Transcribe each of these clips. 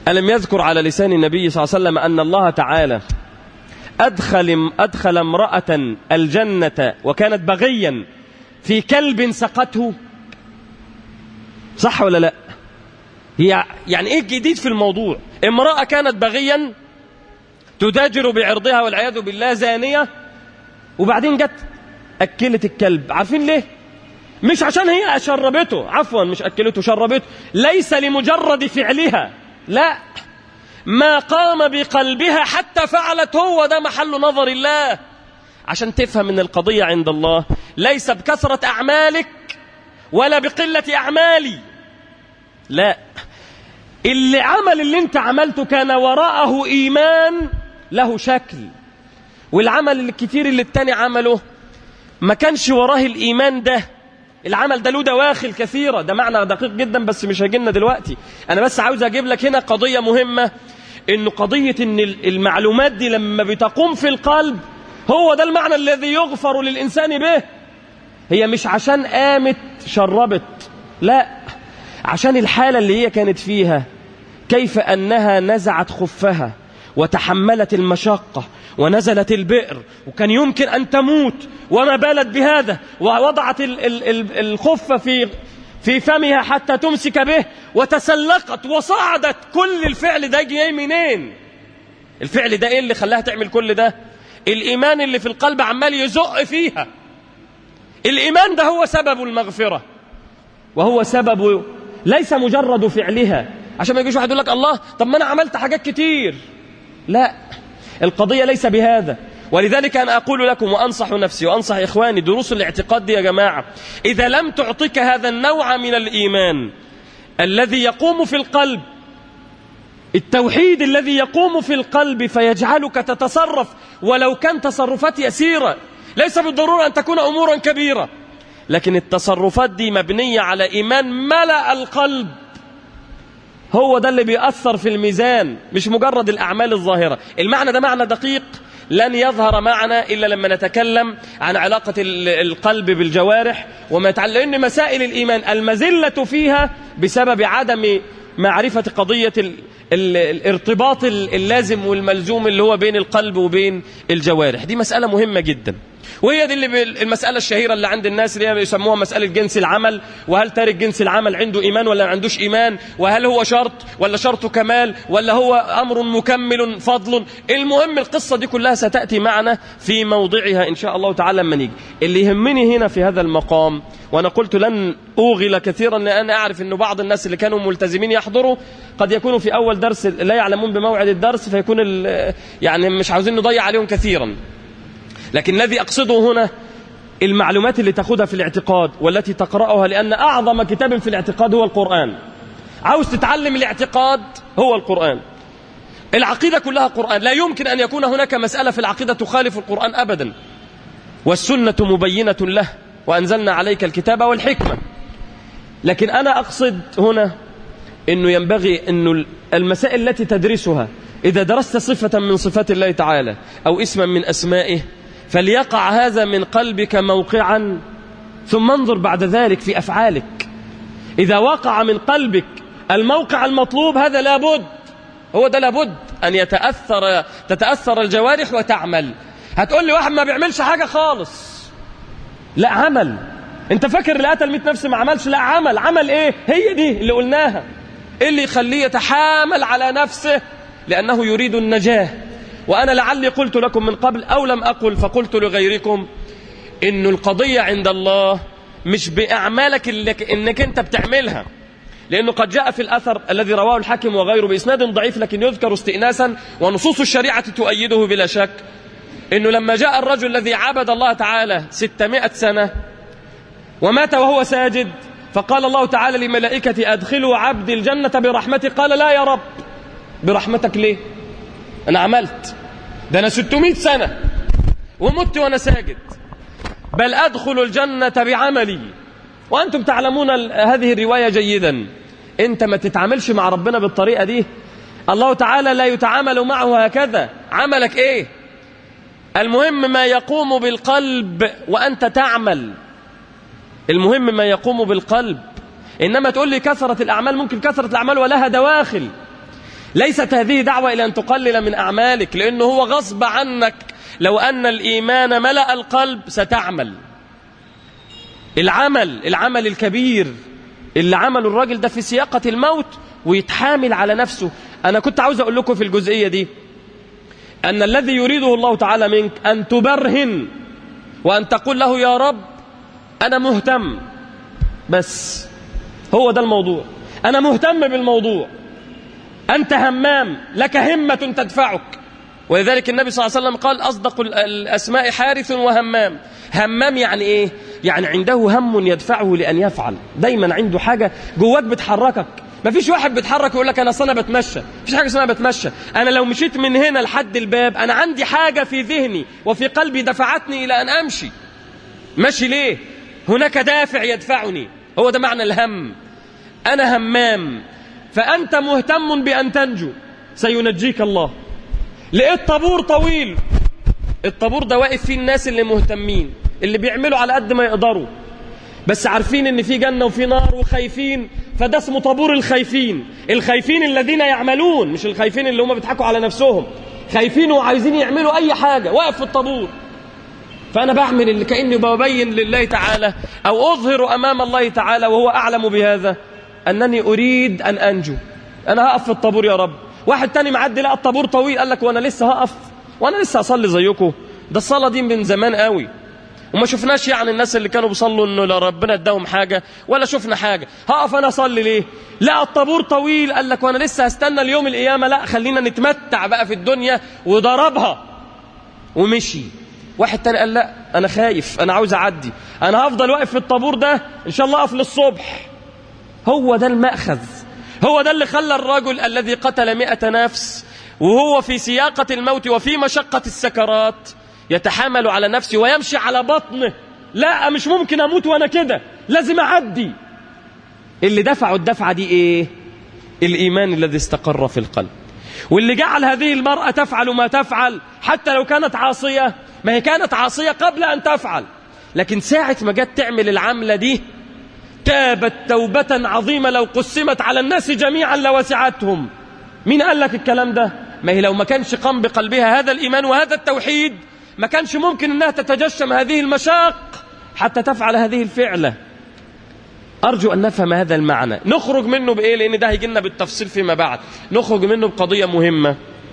ألم يذكر على لسان النبي صلى الله عليه وسلم أن الله تعالى أدخل, أدخل امرأة الجنة وكانت بغيا في كلب سقته صح ولا لا هي يعني ايه الجديد في الموضوع امرأة كانت بغيا تداجر بعرضها والعياذ بالله زانية وبعدين جت أكلت الكلب عارفين ليه مش عشان هي شربته عفوا مش أكلته شربته ليس لمجرد فعلها لا ما قام بقلبها حتى فعلت هو ده محل نظر الله عشان تفهم ان القضية عند الله ليس بكثرة أعمالك ولا بقلة أعمالي لا اللي عمل اللي انت عملته كان وراءه إيمان له شكل والعمل الكتير اللي التاني عمله ما كانش وراه الإيمان ده العمل ده له دواخل كثيرة ده معنى دقيق جدا بس مش هيجينا دلوقتي أنا بس عاوز أجيب لك هنا قضية مهمة إنه قضية إن المعلومات دي لما بتقوم في القلب هو ده المعنى الذي يغفر للإنسان به هي مش عشان قامت شربت لا عشان الحالة اللي هي كانت فيها كيف أنها نزعت خفها وتحملت المشقة ونزلت البئر وكان يمكن أن تموت وما بالت بهذا ووضعت ال ال ال الخف في في فمها حتى تمسك به وتسلقت وصعدت كل الفعل ده جاي منين الفعل ده ايه اللي خلاها تعمل كل ده الايمان اللي في القلب عمال يزق فيها الايمان ده هو سبب المغفره وهو سبب ليس مجرد فعلها عشان ما يجيش واحد يقول لك الله طب ما انا عملت حاجات كتير لا القضيه ليس بهذا ولذلك أنا أقول لكم وأنصح نفسي وأنصح إخواني دروس الاعتقاد دي يا جماعة إذا لم تعطيك هذا النوع من الإيمان الذي يقوم في القلب التوحيد الذي يقوم في القلب فيجعلك تتصرف ولو كان تصرفات يسيرة ليس بالضرورة أن تكون أمورا كبيرة لكن التصرفات دي مبنية على إيمان ملأ القلب هو ده اللي بيأثر في الميزان مش مجرد الأعمال الظاهرة المعنى ده معنى دقيق لن يظهر معنا إلا لما نتكلم عن علاقة القلب بالجوارح وما يتعلق لأن مسائل الإيمان المزلة فيها بسبب عدم معرفة قضية ال ال الارتباط اللازم والملزوم اللي هو بين القلب وبين الجوارح دي مسألة مهمة جدا وهي دي اللي المسألة الشهيرة اللي عند الناس اللي هي يسموها مسألة جنس العمل وهل تارك جنس العمل عنده إيمان ولا ما عندوش إيمان وهل هو شرط ولا شرطه كمال ولا هو أمر مكمل فضل المهم القصة دي كلها ستأتي معنا في موضعها إن شاء الله تعالى لما نيجي اللي يهمني هنا في هذا المقام وأنا قلت لن أوغل كثيرا لأن أعرف أن بعض الناس اللي كانوا ملتزمين يحضروا قد يكونوا في أول درس لا يعلمون بموعد الدرس فيكون يعني مش عاوزين نضيع عليهم كثيرا لكن الذي أقصده هنا المعلومات اللي تاخدها في الاعتقاد والتي تقرأها لأن أعظم كتاب في الاعتقاد هو القرآن عاوز تتعلم الاعتقاد هو القرآن العقيدة كلها قرآن لا يمكن أن يكون هناك مسألة في العقيدة تخالف القرآن أبدا والسنة مبينة له وأنزلنا عليك الكتاب والحكمة لكن أنا أقصد هنا أنه ينبغي أن المسائل التي تدرسها إذا درست صفة من صفات الله تعالى أو اسما من أسمائه فليقع هذا من قلبك موقعا ثم انظر بعد ذلك في أفعالك إذا وقع من قلبك الموقع المطلوب هذا لابد هو ده لابد أن يتأثر تتأثر الجوارح وتعمل هتقول لي واحد ما بيعملش حاجة خالص لا عمل انت فاكر اللي قتل 100 نفس ما عملش لا عمل عمل ايه هي دي اللي قلناها إيه اللي يخليه يتحامل على نفسه لأنه يريد النجاة وأنا لعلي قلت لكم من قبل أو لم أقل فقلت لغيركم إن القضية عند الله مش بأعمالك اللي إنك أنت بتعملها لأنه قد جاء في الأثر الذي رواه الحاكم وغيره بإسناد ضعيف لكن يذكر استئناسا ونصوص الشريعة تؤيده بلا شك إنه لما جاء الرجل الذي عبد الله تعالى ستمائة سنة ومات وهو ساجد فقال الله تعالى لملائكة أدخلوا عبد الجنة برحمتي قال لا يا رب برحمتك ليه أنا عملت ده أنا 600 سنة ومت وأنا ساجد بل أدخل الجنة بعملي وأنتم تعلمون هذه الرواية جيدا أنت ما تتعاملش مع ربنا بالطريقة دي الله تعالى لا يتعامل معه هكذا عملك إيه المهم ما يقوم بالقلب وأنت تعمل المهم ما يقوم بالقلب إنما تقول لي كثرة الأعمال ممكن كثرة الأعمال ولها دواخل ليست هذه دعوة إلى أن تقلل من أعمالك لأنه هو غصب عنك لو أن الإيمان ملأ القلب ستعمل العمل العمل الكبير اللي عمله الراجل ده في سياقة الموت ويتحامل على نفسه أنا كنت عاوز أقول لكم في الجزئية دي أن الذي يريده الله تعالى منك أن تبرهن وأن تقول له يا رب أنا مهتم بس هو ده الموضوع أنا مهتم بالموضوع أنت همام لك همة تدفعك ولذلك النبي صلى الله عليه وسلم قال أصدق الأسماء حارث وهمام همام يعني إيه؟ يعني عنده هم يدفعه لأن يفعل دايما عنده حاجة جواك بتحركك ما فيش واحد بيتحرك يقول لك انا اصل انا بتمشى مفيش حاجه اسمها بتمشى انا لو مشيت من هنا لحد الباب انا عندي حاجه في ذهني وفي قلبي دفعتني الى ان امشي ماشي ليه هناك دافع يدفعني هو ده معنى الهم انا همام فانت مهتم بان تنجو سينجيك الله لقيت طابور طويل الطابور ده واقف فيه الناس اللي مهتمين اللي بيعملوا على قد ما يقدروا بس عارفين ان في جنة وفي نار وخايفين فده اسمه طابور الخايفين الخايفين الذين يعملون مش الخايفين اللي هم بيضحكوا على نفسهم خايفين وعايزين يعملوا اي حاجة واقف في الطابور فأنا بعمل اللي كأني ببين لله تعالى أو أظهر أمام الله تعالى وهو أعلم بهذا أنني أريد أن أنجو أنا هقف في الطابور يا رب واحد تاني معدي لقى الطابور طويل قال لك وأنا لسه هقف وأنا لسه أصلي زيكم ده الصلاة دي من زمان قوي وما شفناش يعني الناس اللي كانوا بيصلوا انه لا ربنا اداهم حاجه ولا شفنا حاجه هقف انا اصلي ليه لا الطابور طويل قال لك وانا لسه هستنى اليوم القيامه لا خلينا نتمتع بقى في الدنيا وضربها ومشي واحد تاني قال لا انا خايف انا عاوز اعدي انا هفضل واقف في الطابور ده ان شاء الله اقف للصبح هو ده المأخذ هو ده اللي خلى الرجل الذي قتل مئة نفس وهو في سياقة الموت وفي مشقة السكرات يتحامل على نفسه ويمشي على بطنه لا مش ممكن اموت وانا كده لازم اعدي اللي دفعوا الدفعه دي ايه الايمان الذي استقر في القلب واللي جعل هذه المراه تفعل ما تفعل حتى لو كانت عاصيه ما هي كانت عاصيه قبل ان تفعل لكن ساعه ما جت تعمل العمله دي تابت توبه عظيمه لو قسمت على الناس جميعا لوسعتهم مين قال لك الكلام ده ما هي لو ما كانش قام بقلبها هذا الايمان وهذا التوحيد ما كانش ممكن انها تتجشم هذه المشاق حتى تفعل هذه الفعلة أرجو أن نفهم هذا المعنى نخرج منه بإيه لأن ده هيجي لنا بالتفصيل فيما بعد نخرج منه بقضية مهمة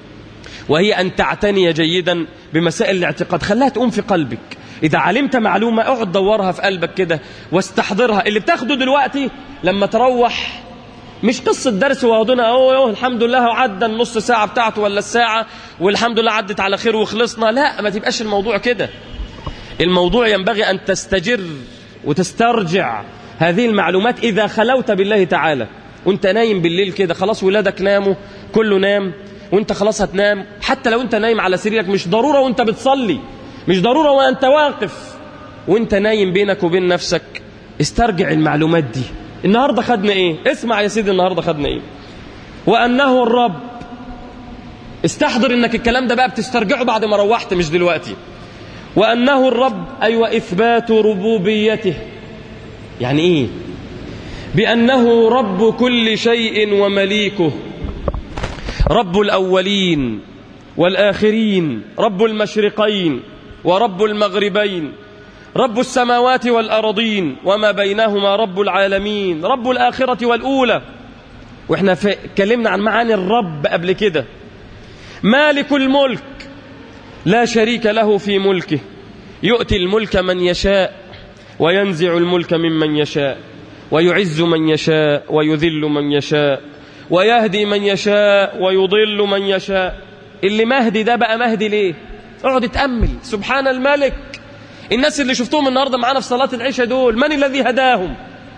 وهي أن تعتني جيدا بمسائل الاعتقاد خليها تقوم في قلبك إذا علمت معلومة اقعد دورها في قلبك كده واستحضرها اللي بتاخده دلوقتي لما تروح مش قصة درس وهضنا اهو الحمد لله وعدى النص ساعة بتاعته ولا الساعة والحمد لله عدت على خير وخلصنا لا ما تبقاش الموضوع كده الموضوع ينبغي أن تستجر وتسترجع هذه المعلومات إذا خلوت بالله تعالى وانت نايم بالليل كده خلاص ولادك ناموا كله نام وانت خلاص هتنام حتى لو انت نايم على سريرك مش ضرورة وانت بتصلي مش ضرورة وانت واقف وانت نايم بينك وبين نفسك استرجع المعلومات دي النهاردة خدنا ايه اسمع يا سيدي النهاردة خدنا ايه وأنه الرب استحضر انك الكلام ده بقى بتسترجعه بعد ما روحت مش دلوقتي وأنه الرب أي أيوة وإثبات ربوبيته يعني إيه بأنه رب كل شيء ومليكه رب الأولين والآخرين رب المشرقين ورب المغربين رب السماوات والأرضين وما بينهما رب العالمين رب الآخرة والأولى وإحنا اتكلمنا عن معاني الرب قبل كده مالك الملك لا شريك له في ملكه يؤتي الملك من يشاء وينزع الملك ممن يشاء ويعز من يشاء ويذل من يشاء ويهدي من يشاء ويضل من يشاء اللي مهدي ده بقى مهدي ليه اقعد اتأمل سبحان الملك الناس اللي شفتهم النهاردة معانا في صلاة العشاء دول من الذي هداهم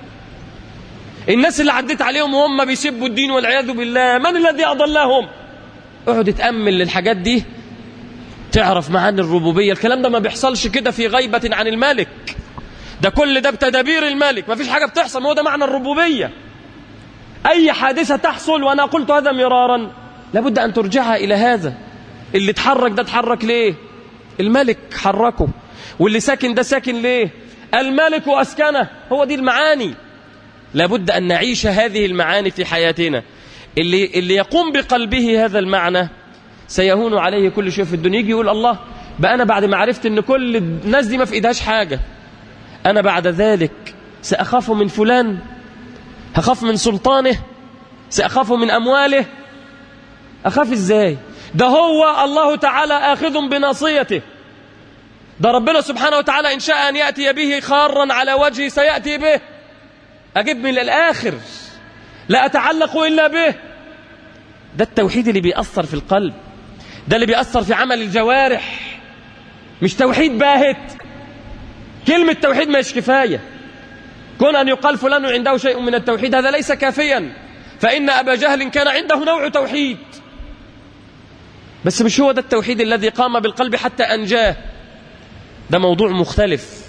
الناس اللي عديت عليهم وهم بيسبوا الدين والعياذ بالله من الذي أضلهم اقعد اتأمل للحاجات دي تعرف معاني الربوبية الكلام ده ما بيحصلش كده في غيبة عن الملك ده كل ده بتدابير الملك ما فيش حاجة بتحصل ما هو ده معنى الربوبية أي حادثة تحصل وأنا قلت هذا مرارا لابد أن ترجعها إلى هذا اللي اتحرك ده اتحرك ليه الملك حركه واللي ساكن ده ساكن ليه الملك أسكنه هو دي المعاني لابد أن نعيش هذه المعاني في حياتنا اللي, اللي يقوم بقلبه هذا المعنى سيهون عليه كل شيء في الدنيا يجي يقول الله بقى أنا بعد ما عرفت أن كل الناس دي ما في إيدهاش حاجة أنا بعد ذلك سأخاف من فلان هخاف من سلطانه سأخاف من أمواله أخاف إزاي ده هو الله تعالى آخذ بناصيته ده ربنا سبحانه وتعالى إن شاء أن يأتي به خارا على وجهه سيأتي به أجيب من الآخر لا أتعلق إلا به ده التوحيد اللي بيأثر في القلب ده اللي بيأثر في عمل الجوارح مش توحيد باهت كلمة توحيد مش كفاية كون أن يقال فلان عنده شيء من التوحيد هذا ليس كافيا فإن أبا جهل كان عنده نوع توحيد بس مش هو ده التوحيد الذي قام بالقلب حتى أنجاه ده موضوع مختلف